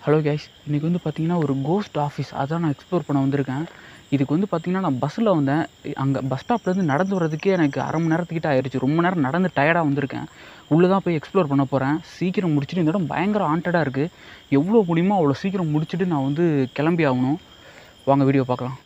Hello guys இன்றைக்கி வந்து பார்த்தீங்கன்னா ஒரு கோஸ்ட் ஆஃபீஸ் அதான் நான் எக்ஸ்ப்ளோர் பண்ண வந்திருக்கேன் இதுக்கு வந்து பார்த்தீங்கன்னா நான் பஸ்ஸில் வந்தேன் அங்கே பஸ் ஸ்டாப்லேருந்து நடந்து வரதுக்கே எனக்கு அரை மணி நேரத்துக்கிட்ட ஆயிடுச்சு ரொம்ப நேரம் நடந்து டயர்டாக வந்திருக்கேன் உள்ளே தான் போய் எக்ஸ்ப்ளோர் பண்ண போகிறேன் சீக்கிரம் முடிச்சுட்டு இந்த இடம் பயங்கர ஹாண்டடாக இருக்குது எவ்வளோ முடியுமோ அவ்வளோ சீக்கிரம் முடிச்சுட்டு நான் வந்து கிளம்பி ஆகணும் வாங்க வீடியோ பார்க்கலாம்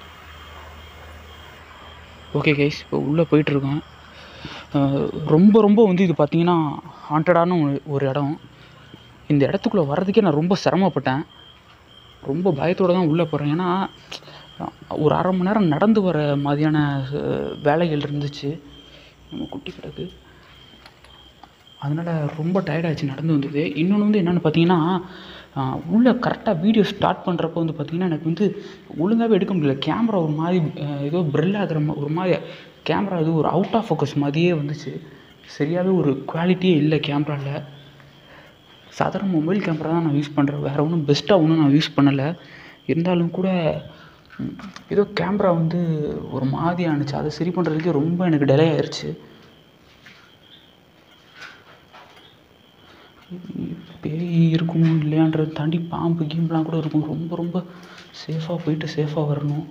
ஓகே கைஸ் இப்போ உள்ளே போயிட்டுருக்கேன் அஹ் ரொம்ப ரொம்ப வந்து இது பார்த்தீங்கன்னா ஹாண்டடான ஒரு இடம் இந்த இடத்துக்குள்ளே வர்றதுக்கே நான் ரொம்ப சிரமப்பட்டேன் ரொம்ப பயத்தோடு தான் உள்ளே போகிறேன் ஏன்னா ஒரு அரை மணி நேரம் நடந்து வர மாதிரியான அஹ், வேலைகள் இருந்துச்சு நம்ம குட்டி கிடக்கு அதனால் ரொம்ப டயர்டாச்சு நடந்து வந்தது இன்னொன்று வந்து என்னென்னு பார்த்தீங்கன்னா ஆஹ், உள்ள கரெக்டாக வீடியோ ஸ்டார்ட் பண்ணுறப்போ வந்து பார்த்தீங்கன்னா எனக்கு வந்து ஒழுங்காகவே எடுக்க முடியல கேமரா ஒரு மாதிரி ஆஹ், ஏதோ ப்ரில் ஆகிற மா ஒரு மாதிரி கேமரா இது ஒரு அவுட் ஆஃப் ஃபோக்கஸ் மாதிரியே வந்துச்சு சரியாகவே ஒரு குவாலிட்டியே இல்லை கேமராவில் சாதாரண மொபைல் கேமரா தான் நான் யூஸ் பண்ணுறேன் வேறு ஒன்றும் பெஸ்ட்டாக ஒன்றும் நான் யூஸ் பண்ணலை இருந்தாலும் கூட ம், ஏதோ கேமரா வந்து ஒரு மாதிரி ஆணுச்சு அதை சரி பண்ணுறதுக்கே ரொம்ப எனக்கு டிலே ஆயிடுச்சு பேய் இருக்கும் இல்லையான்றதை தாண்டி பாம்பு கீம்பெலாம் கூட இருக்கும் ரொம்ப ரொம்ப சேஃபாக போயிட்டு சேஃபாக வரணும்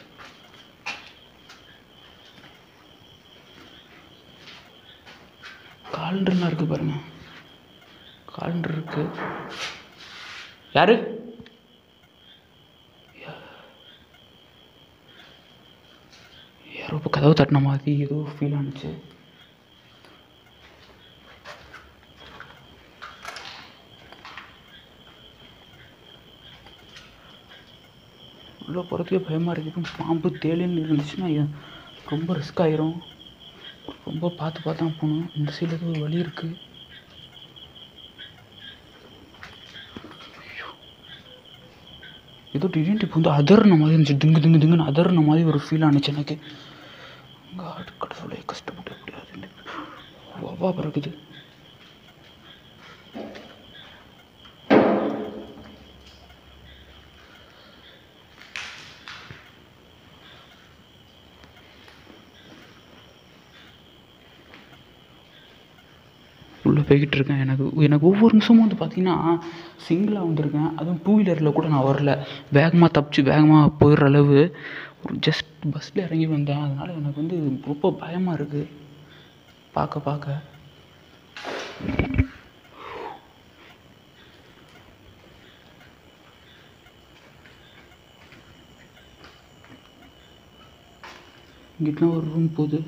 காலண்டர்லாம் இருக்குது பாருங்க காலண்டர் இருக்கு யாரு யாரோ இப்போ கதவு தட்டின மாதிரி ஏதோ ஃபீல் ஆனுச்சு உள்ளே போகிறதுக்கே பயமாக இருக்குது பாம்பு தேளின்னு இருந்துச்சுன்னா எ- ரொம்ப ரிஸ்க் ஆயிரும் ரொம்ப பார்த்து பார்த்து தான் போகணும் இந்த சைடில் ஏதோ ஒரு வழி இருக்குது ஏதோ திடீர்னு இப்போ வந்து அதர்ன மாதிரி இருந்துச்சு திங்கு திங்கு திங்குன்னு அதர்ன மாதிரி ஒரு ஃபீல் ஆனிச்சு எனக்கு காட் கடவுளே கஷ்டப்பட்டு எப்படியாவது வவ்வா பிறகுது உள்ளே போய்கிட்டு இருக்கேன் எனக்கு எனக்கு ஒவ்வொரு நிமிஷமும் வந்து பார்த்தீங்கன்னா சிங்கிளாக வந்திருக்கேன் அதுவும் டூ வீலரில் கூட நான் வரல வேகமாக தப்பிச்சு வேகமாக போயிடுற அளவு ஒரு ஜஸ்ட் பஸ்ஸில் இறங்கி வந்தேன் அதனால் எனக்கு வந்து ரொம்ப பயமாக இருக்குது பார்க்க பார்க்க இங்கிட்ட ஒரு ரூம் போகுது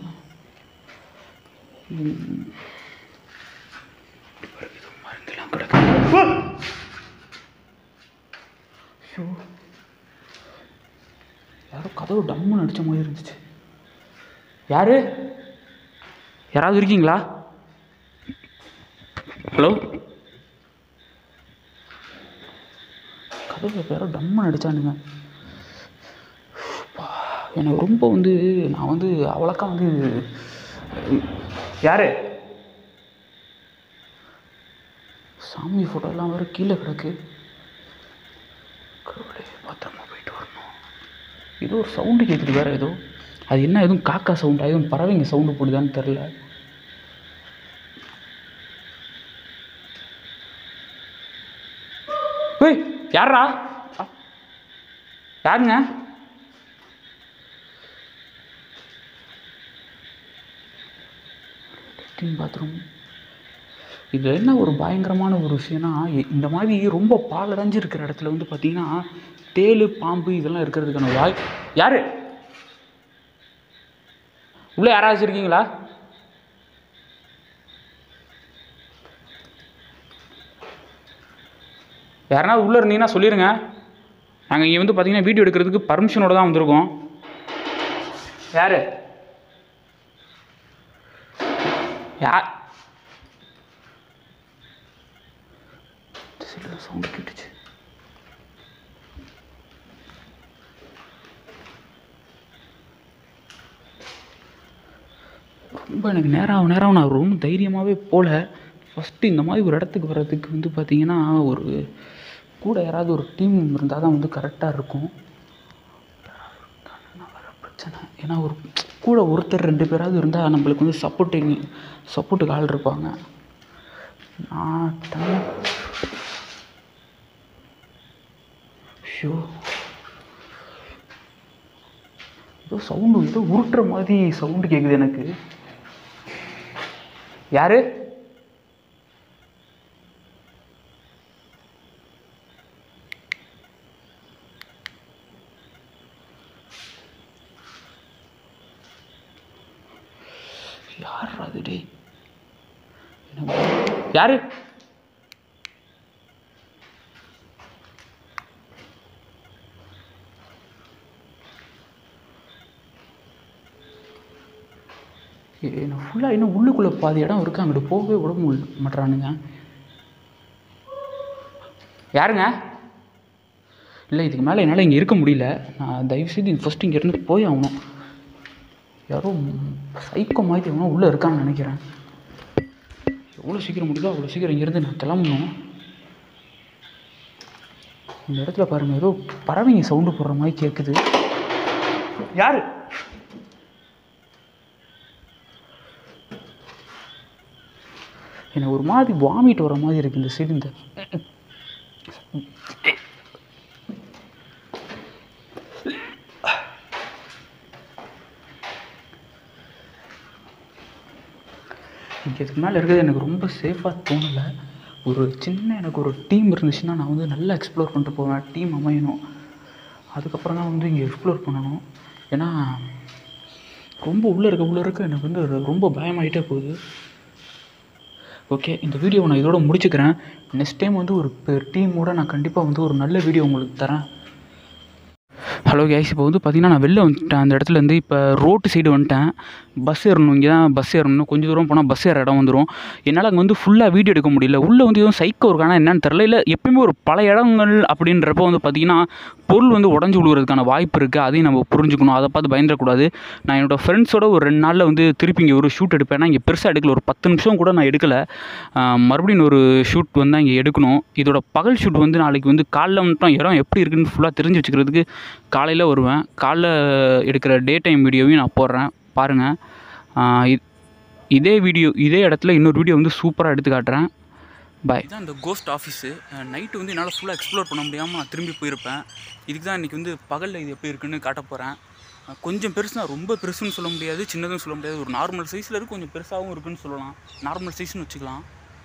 ம். இது மருந்தெல்லாம் கிடக்கு ஐயோ. யாரோ கதவு டம்முன்னு அடிச்ச மாதிரி இருந்துச்சு யாரு யாராவது இருக்கீங்களா ஹலோ கதவு இப்போ யாரோ டம்முன்னு அடிச்சானுங்க அப்பா, எனக்கு ரொம்ப வந்து நான் வந்து அவ்வளோக்கா வந்து யாரு சாமி ஃபோட்டோலாம் வேறு கீழே கிடக்கு கடவுளே பத்திரமா போயிட்டு வரணும் ஏதோ ஒரு சவுண்டு கேட்குது வேறு ஏதோ அது என்ன எதுவும் காக்கா சவுண்டா எதுவும் பறவைங்க சவுண்டு போடுதான்னு தெரில ஏய் யாரா யாருங்க லெட்டின் பாத்ரூம் இதில் என்ன ஒரு பயங்கரமான ஒரு விஷயம்னா இ- இந்த மாதிரி ரொம்ப பாலடைஞ்சு இருக்கிற இடத்துல வந்து பார்த்தீங்கன்னா தேள் பாம்பு இதெல்லாம் இருக்கிறதுக்கான வாய் யாரு உள்ளே யாராச்சும் இருக்கீங்களா யாருன்னா உள்ளே இருந்தீங்கன்னா சொல்லிடுங்க நாங்கள் இங்கே வந்து பார்த்தீங்கன்னா வீடியோ எடுக்கிறதுக்கு பர்மிஷனோட தான் வந்திருக்கோம் யாரு யா சில சவுண்டு கேட்டுச்சு ரொம்ப எனக்கு நேரம் ஆகும் நேரம் ஆகும் நான் ரொம்ப தைரியமாகவே போகல ஃபஸ்ட்டு இந்த மாதிரி ஒரு இடத்துக்கு வர்றதுக்கு வந்து பார்த்தீங்கன்னா ஒரு கூட யாராவது ஒரு டீம் இருந்தால் தான் வந்து கரெக்டாக இருக்கும் வர பிரச்சனை ஏன்னா ஒரு கூட ஒருத்தர் ரெண்டு பேராவது இருந்தால் நம்மளுக்கு வந்து சப்போர்ட்டிங் சப்போர்ட்டுக்கு ஆள் இருப்பாங்க நான் தனியாக ஐயோ ஏதோ சவுண்டு ஏதோ உருட்டுற மாதிரி சவுண்டு கேட்குது எனக்கு யாரு யார் அது டேய் என்ன யாரு ஏய், நான் ஃபுல்லாக இன்னும் உள்ளுக்குள்ளே பாதி இடம் இருக்கு அங்கிட்டு போகவே விட முடியல மாட்றானுங்க யாருங்க இல்லை இதுக்கு மேலே என்னால் இங்கே இருக்க முடியல நான் தயவுசெய்து ஃபஸ்ட்டு இங்கேருந்து போய் ஆகணும் யாரோ சைக்கோ மாதிரி எவனோ உள்ளே இருக்கான்னு நினைக்கிறேன் எவ்வளோ சீக்கிரம் முடியுதோ அவ்வளோ சீக்கிரம் இங்கேருந்து நான் கிளம்பணும் இந்த இடத்துல பாருங்கள் ஏதோ பறவைங்க சவுண்டு போடுற மாதிரி கேட்குது யாரு எனக்கு ஒரு மாதிரி வாமிட் வர மாதிரி இருக்குது இந்த சைடு இந்த இங்கே இதுக்கு மேலே இருக்கிறது எனக்கு ரொம்ப சேஃபாக தோணலை ஒரு சின்ன எனக்கு ஒரு டீம் இருந்துச்சுன்னா நான் வந்து நல்லா எக்ஸ்ப்ளோர் பண்ணிட்டு போவேன் டீம் அமையணும் அதுக்கப்புறம் தான் வந்து இங்கே எக்ஸ்ப்ளோர் பண்ணணும் ஏன்னா ரொம்ப உள்ளே இருக்க உள்ளே இருக்க எனக்கு வந்து ரொம்ப பயமாயிட்டே போகுது ஓகே இந்த வீடியோவை நான் இதோட முடிச்சுக்கிறேன் நெக்ஸ்ட் டைம் வந்து ஒரு டீமோட நான் கண்டிப்பாக வந்து ஒரு நல்ல வீடியோ உங்களுக்கு தரேன் ஹலோ கேஸ் இப்போ வந்து பார்த்தீங்கன்னா நான் வெளில வந்துட்டேன் அந்த இடத்துல இருந்து இப்போ ரோட்டு சைடு வந்துட்டேன் பஸ் ஏறணும் இங்கே தான் பஸ் ஏறணும் கொஞ்சம் தூரம் போனால் பஸ் ஏற இடம் வந்துடும் என்னால் அங்கே வந்து ஃபுல்லாக வீடியோ எடுக்க முடியல உள்ளே வந்து எதுவும் சைக்கோ இருக்கானா என்னன்னு தெரில இல்லை எப்பயுமே ஒரு பல இடங்கள் அப்படின்றப்போ வந்து பார்த்திங்கன்னா பொருள் வந்து உடஞ்சி விழுகிறதுக்கான வாய்ப்பு இருக்குது அதையும் நம்ம புரிஞ்சுக்கணும் அதை பார்த்து பயந்துடக்கூடாது நான் என்னோட ஃப்ரெண்ட்ஸோட ஒரு ரெண்டு நாளில் வந்து திருப்பி இங்கே ஒரு ஷூட் எடுப்பேன் இங்கே பெருசாக எடுக்கல ஒரு பத்து நிமிஷம் கூட நான் எடுக்கலை ஆஹ் மறுபடியும் ஒரு ஷூட் வந்து இங்கே எடுக்கணும் இதோட பகல் ஷூட் வந்து நாளைக்கு வந்து காலைல மட்டும் இடம் எப்படி இருக்குன்னு ஃபுல்லாக தெரிஞ்சு வச்சுக்கிறதுக்கு காலையில் வருவேன் காலைல எடுக்கிற டே டைம் வீடியோவையும் நான் போடுறேன் பாருங்கள் ஆஹ் இ- இதே வீடியோ இதே இடத்துல இன்னொரு வீடியோ வந்து சூப்பராக எடுத்து காட்டுறேன் பாய் இதான் இந்த கோஸ்ட் ஆஃபீஸு நைட்டு வந்து என்னால் ஃபுல்லாக எக்ஸ்ப்ளோர் பண்ண முடியாமல் நான் திரும்பி போயிருப்பேன் இதுக்கு தான் இன்றைக்கி வந்து பகலில் இது எப்படி இருக்குன்னு காட்ட போகிறேன் கொஞ்சம் பெருசு தான் ரொம்ப பெருசுன்னு சொல்ல முடியாது சின்னதும் சொல்ல முடியாது ஒரு நார்மல் சைஸில் இருக்கு கொஞ்சம் பெருசாகவும் இருக்குன்னு சொல்லலாம் நார்மல் சைஸ்னு வச்சுக்கலாம்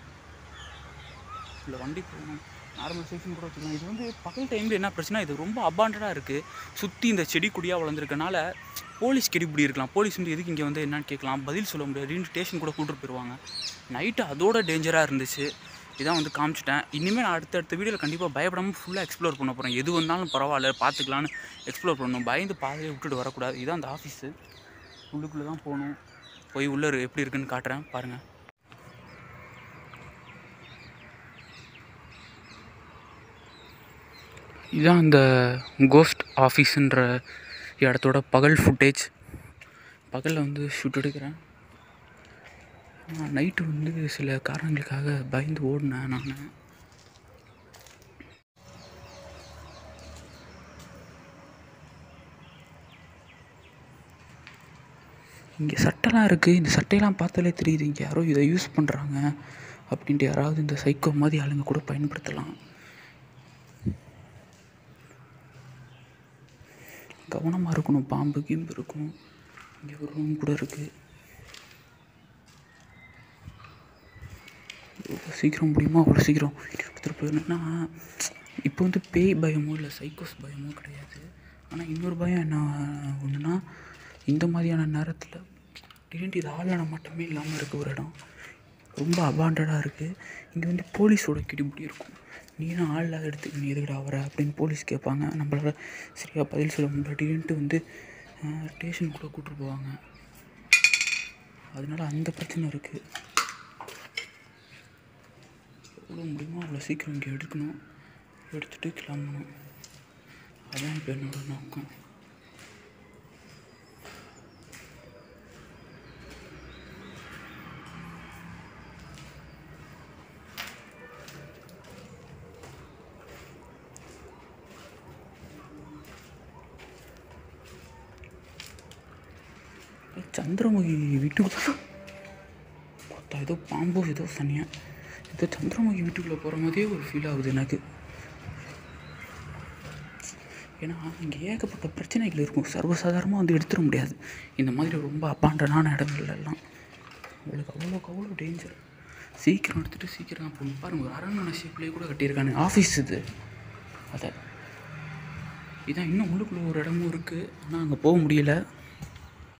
இல்லை வண்டி போகணும் நார்மல் சைஸ்னு கூட வச்சுக்கலாம் இது வந்து பகல் டைமில் என்ன பிரச்சனை இது ரொம்ப அபாண்டடாக இருக்குது சுற்றி இந்த செடி கொடியாக வளர்ந்துருக்கனால போலீஸ் கெடிபிடி இருக்கலாம் போலீஸ் வந்து எதுக்கு இங்கே வந்து என்னன்னு கேட்கலாம் பதில் சொல்ல முடியாது ஸ்டேஷன் கூட கூட்டிட்டு போயிடுவாங்க நைட்டு அதோட டேஞ்சராக இருந்துச்சு இதான் வந்து காமிச்சிட்டேன் இனிமேல் நான் அடுத்தடுத்த வீடியோவில் கண்டிப்பாக பயப்படாமல் ஃபுல்லாக எக்ஸ்ப்ளோர் பண்ண போகிறேன் எது வந்தாலும் பரவாயில்ல பார்த்துக்கலான்னு எக்ஸ்ப்ளோர் பண்ணணும் பயந்து பாதையை விட்டுட்டு வரக்கூடாது இதான் அந்த ஆஃபீஸு உள்ளுக்குள்ளே தான் போகணும் போய் உள்ளே இரு- எப்படி இருக்குன்னு காட்டுறேன் பாருங்கள் இதுதான் அந்த கோஸ்ட் ஆஃபீஸுன்ற இடத்தோட பகல் ஃபுட்டேஜ் பகலில் வந்து ஷூட் எடுக்கிறேன் நைட்டு வந்து சில காரணங்களுக்காக பயந்து ஓடினேன் நான் இங்கே சட்டைலாம் இருக்குது இந்த சட்டையெல்லாம் பார்த்தாலே தெரியுது இங்கே யாரோ இதை யூஸ் பண்ணுறாங்க அப்படின்ட்டு யாராவது இந்த சைக்கோ மாதிரி ஆளுங்க கூட பயன்படுத்தலாம் கவனமாக இருக்கணும் பாம்பு கீம்பு இருக்கும் இங்கே ஒரு ரூம் கூட இருக்குது எவ்வளோ சீக்கிரம் முடியுமோ அவ்வளோ சீக்கிரம் எடுத்துகிட்டு போயிடணும்னா இப்போ வந்து பேய் பயமோ இல்லை சைக்கோஸ் பயமோ கிடையாது ஆனால் இன்னொரு பயம் என்ன ஒன்றுனா இந்த மாதிரியான நேரத்தில் திடீர்னு இது ஆளனை மட்டுமே இல்லாமல் இருக்க ஒரு இடம் ரொம்ப அபாண்டடாக இருக்குது இங்கே வந்து போலீஸோட கிடிபிடி இருக்கும் நீ என்ன ஆள் இல்லாத இடத்துக்கு நீ எதுக்குடா வர அப்படின்னு போலீஸ் கேட்பாங்க நம்மளால சரியாக பதில் சொல்ல முடியாட்டின்ட்டு வந்து ஸ்டேஷன் கூட கூட்டிட்டு போவாங்க அதனால அந்த பிரச்சனை இருக்குது எவ்வளோ முடியுமோ அவ்வளோ சீக்கிரம் இங்கே எடுக்கணும் எடுத்துகிட்டு கிளம்பணும் அதான் இப்போ என்னோட நோக்கம் சந்திரமுகி வீட்டுக்கு பார்த்தா ஏதோ பாம்போ ஏதோ சனியாக ஏதோ சந்திரமுகி வீட்டுக்குள்ளே போகிற மாதிரியே ஒரு ஃபீல் ஆகுது எனக்கு ஏன்னா இங்கே ஏகப்பட்ட பிரச்சனைகள் இருக்கும் சர்வசாதாரணமாக வந்து எடுத்துட முடியாது இந்த மாதிரி ரொம்ப அப்பாண்டனான இடங்கள்ல எல்லாம் உங்களுக்கு அவ்வளோக்கு அவ்வளோ டேஞ்சர் சீக்கிரம் எடுத்துகிட்டு சீக்கிரம் அப்போ பாருங்க ஒரு அரண்மனை ஷேப்லேயே கூட கட்டியிருக்கானு ஆஃபீஸ் இது அதை இதான் இன்னும் உள்ளுக்குள்ளே ஒரு இடமும் இருக்குது ஆனால் அங்கே போக முடியல